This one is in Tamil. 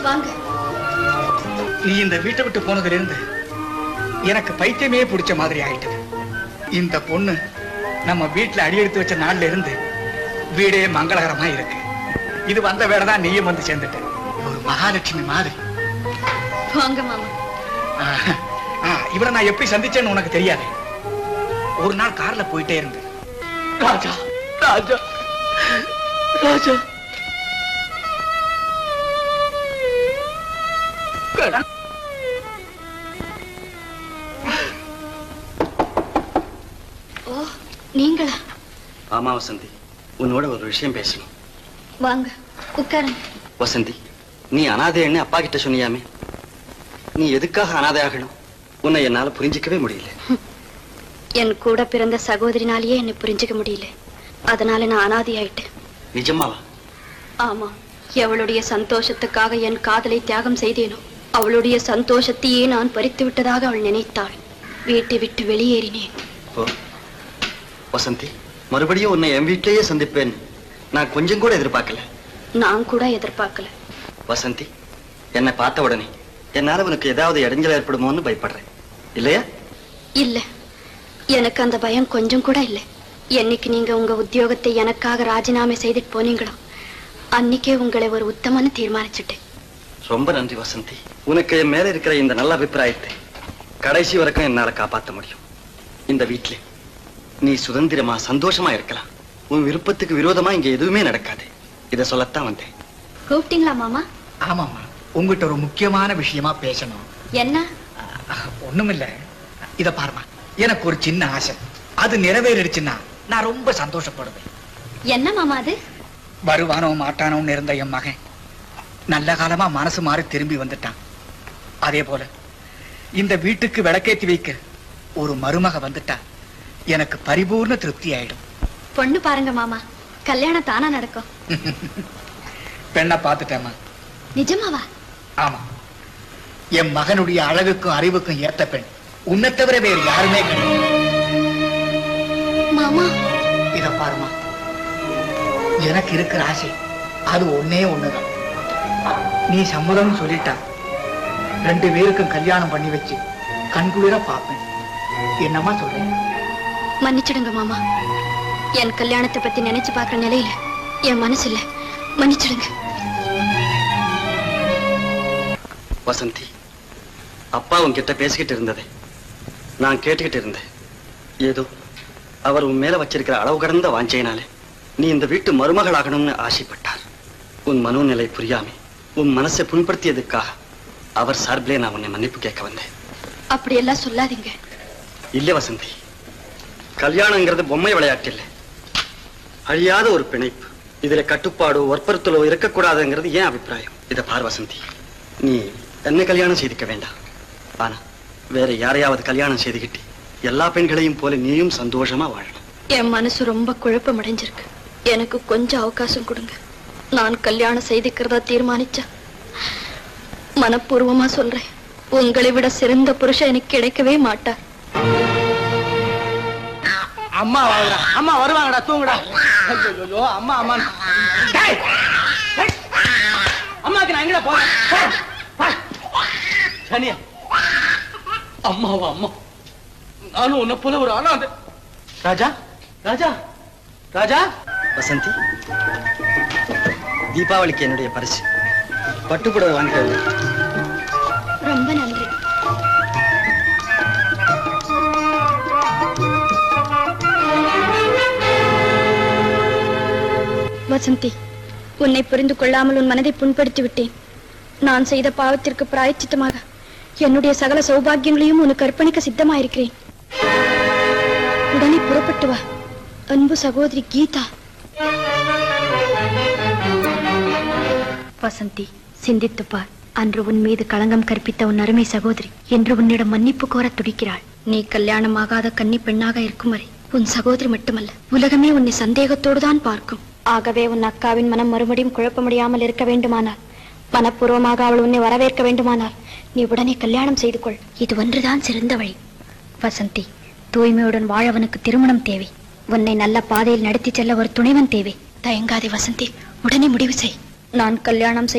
வாங்க நீ இந்த வீட்டை விட்டு போனதுல இருந்து எனக்கு பைத்தியமே பிடிச்ச மாதிரி ஆயிட்டது இந்த பொண்ணு நம்ம வீட்டுல அடியெடுத்து வச்ச நாள்ல இருந்து வீடே மங்களகரமா இருக்கு இது வந்த வேலை தான் நீயும் வந்து சேர்ந்துட்ட ஒரு மகாலட்சுமி மாதிரி வாங்க மாமா ஆஹ், ஆஹ், இவளை நான் எப்படி சந்திச்சேன்னு உனக்கு தெரியாது ஒரு நாள் கார்ல போயிட்டே இருந்தேன் ராஜா ராஜா ராஜா ஓ நீங்களா ஆமா வசந்தி உன்னோட ஒரு விஷயம் பேசணும் வாங்க உட்காருங்க வசந்தி நீ அனாதைன்னு அப்பா கிட்ட சொன்னியாமே நீ எதுக்காக அனாதை ஆகணும் உன்னை என்னால புரிஞ்சிக்கவே முடியல என் கூட பிறந்த சகோதரினாலேயே என்னை புரிஞ்சுக்க முடியல அதனால நான் அனாதை ஆயிட்டேன் நிஜமாவா ஆமா எவளுடைய சந்தோஷத்துக்காக என் காதலை தியாகம் செய்தேனோ அவளுடைய சந்தோஷத்தையே நான் பறித்து விட்டதாக அவள் நினைத்தாள் வீட்டை விட்டு வெளியேறினேன் ஓ வசந்தி மறுபடியும் உன்னை என் வீட்டிலேயே சந்திப்பேன் நான் கொஞ்சம் கூட எதிர்பார்க்கல நான் கூட எதிர்பார்க்கல வசந்தி என்னை பார்த்த உடனே என்னால உனக்கு ஏதாவது இடைஞ்சல் ஏற்படுமோன்னு பயப்படுறேன் இல்லையா இல்ல எனக்கு அந்த பயம் கொஞ்சம் கூட இல்லை என்னைக்கு நீங்க உங்க உத்தியோகத்தை எனக்காக ராஜினாமா செய்துட்டு போனீங்களோ அன்னைக்கே உங்களை ஒரு உத்தமன்னு தீர்மானிச்சுட்டேன் ரொம்ப நன்றி வசந்தி உனக்கு என் மேல இருக்கிற இந்த நல்ல அபிப்பிராயத்தை கடைசி வரைக்கும் என்னால காப்பாத்த முடியும் இந்த வீட்டிலே நீ சுதந்திரமா சந்தோஷமா இருக்கலாம் உன் விருப்பத்துக்கு விரோதமா இங்க எதுவுமே நடக்காது இத சொல்லத்தான் வந்தேன் கூப்பிட்டீங்களா மாமா ஆமாம்மா உங்ககிட்ட ஒரு முக்கியமான விஷயமா பேசணும் என்ன ஒண்ணுமில்ல இத பாருமா எனக்கு ஒரு சின்ன ஆசை அது நிறைவேறிடுச்சுன்னா நான் ரொம்ப சந்தோஷப்படுவேன் என்ன மாமா அது வருவானோ மாட்டானோன்னு இருந்த என் மகன் நல்ல காலமா மனசு மாறி திரும்பி வந்துட்டான் அதே போல இந்த வீட்டுக்கு விளக்கேத்தி வைக்க ஒரு மருமக வந்துட்டா எனக்கு பரிபூர்ண திருப்தி ஆயிடும் பொண்ணு பாருங்க மாமா கல்யாணம் தானா நடக்கும் பெண்ணை பார்த்துட்டேம்மா நிஜமாவா ஆமா என் மகனுடைய அழகுக்கும் அறிவுக்கும் ஏத்த பெண் உன்னை தவிர வேறு யாருமே கிடையாது மாமா இத பாருமா எனக்கு இருக்கிற ஆசை அது ஒண்ணே ஒண்ணுதான் நீ சம்மதம் சொல்லிட்டா ரெண்டு பேருக்கும் கல்யாணம் பண்ணி வச்சு கண்குளிர பார்ப்பேன் என்னம்மா சொல்றேன் மன்னிச்சிடுங்க மாமா என் கல்யாணத்தை பத்தி நினைச்சு பார்க்குற நிலையில என் மனசு இல்ல மன்னிச்சிடுங்க வசந்தி அப்பா உன்கிட்ட பேசிக்கிட்டு இருந்ததே நான் கேட்டுக்கிட்டு இருந்தேன் ஏதோ அவர் உன் மேல வச்சிருக்கிற அளவு கடந்த வாஞ்சையினாலே நீ இந்த வீட்டு மருமகளாகணும்னு ஆசைப்பட்டார் உன் மனோநிலை புரியாம உன் மனசை புண்படுத்தியதுக்காக அவர் சார்பிலே நான் உன்னை மன்னிப்பு கேட்க வந்தேன் அப்படியெல்லாம் சொல்லாதீங்க இல்ல வசந்தி கல்யாணங்கிறது பொம்மை விளையாட்டு இல்லை அழியாத ஒரு பிணைப்பு இதுல கட்டுப்பாடோ வற்புறுத்தலோ இருக்கக்கூடாதுங்கிறது ஏன் அபிப்பிராயம் இத பார் வசந்தி நீ என்ன கல்யாணம் செய்துக்க வேண்டாம் ஆனா வேற யாரையாவது கல்யாணம் செய்துக்கிட்டு எல்லா பெண்களையும் போல நீயும் சந்தோஷமா வாழணும் என் மனசு ரொம்ப குழப்பம் அடைஞ்சிருக்கு எனக்கு கொஞ்சம் அவகாசம் கொடுங்க நான் கல்யாணம் செய்துக்கிறதா தீர்மானிச்சா மனப்பூர்வமா சொல்றேன் உங்களை விட சிறந்த புருஷன் எனக்கு கிடைக்கவே மாட்டார் அம்மா வாங்கடா அம்மா வருவாங்கடா தூங்குடா ஐயோ அம்மா அம்மா டேய்! டேய்! அம்மாக்கு நான் எங்கடா போறேன் டேய்! டேய்! சனியா அம்மாவா அம்மா நானும் உன்னை போல ஒரு அனாதை ராஜா ராஜா ராஜா வசந்தி தீபாவளிக்கு என்னுடைய பரிசு பட்டுப்புடவை வாங்கிட்டு வந்தேன். ரொம்ப நன்றி வசந்தி உன்னை புரிந்து கொள்ளாமல் உன் மனதை புண்படுத்தி விட்டேன் நான் செய்த பாவத்திற்கு பிராயச்சித்தமாக என்னுடைய சகல சௌபாகியங்களையும் உனக்கு அர்ப்பணிக்க சித்தமாயிருக்கிறேன் உடனே புறப்பட்டு வா அன்பு சகோதரி கீதா வசந்தி சிந்தித்துப் பார் அன்று உன் மீது களங்கம் கற்பித்த உன் அருமை சகோதரி என்று உன்னிடம் மன்னிப்பு கோரத் துடிக்கிறாள் நீ கல்யாணமாகாத கன்னி பெண்ணாக இருக்கும் வரை உன் சகோதரி மட்டுமல்ல உலகமே உன்னை சந்தேகத்தோடு தான் பார்க்கும் ஆகவே உன் அக்காவின் மனம் மறுபடியும் குழப்பமடையாமல் இருக்க வேண்டுமானால் மனப்பூர்வமாக அவள் உன்னை வரவேற்க வேண்டுமானால் நீ உடனே கல்யாணம் செய்து கொள் இது ஒன்றுதான் சிறந்த வழி வசந்தி தூய்மையுடன் வாழவனுக்கு திருமணம் தேவை உன்னை நல்ல பாதையில் நடத்தி செல்ல ஒரு துணைவன் தேவை தயங்காதே வசந்தி உடனே முடிவு செய் நான் கல்யாணம் செய்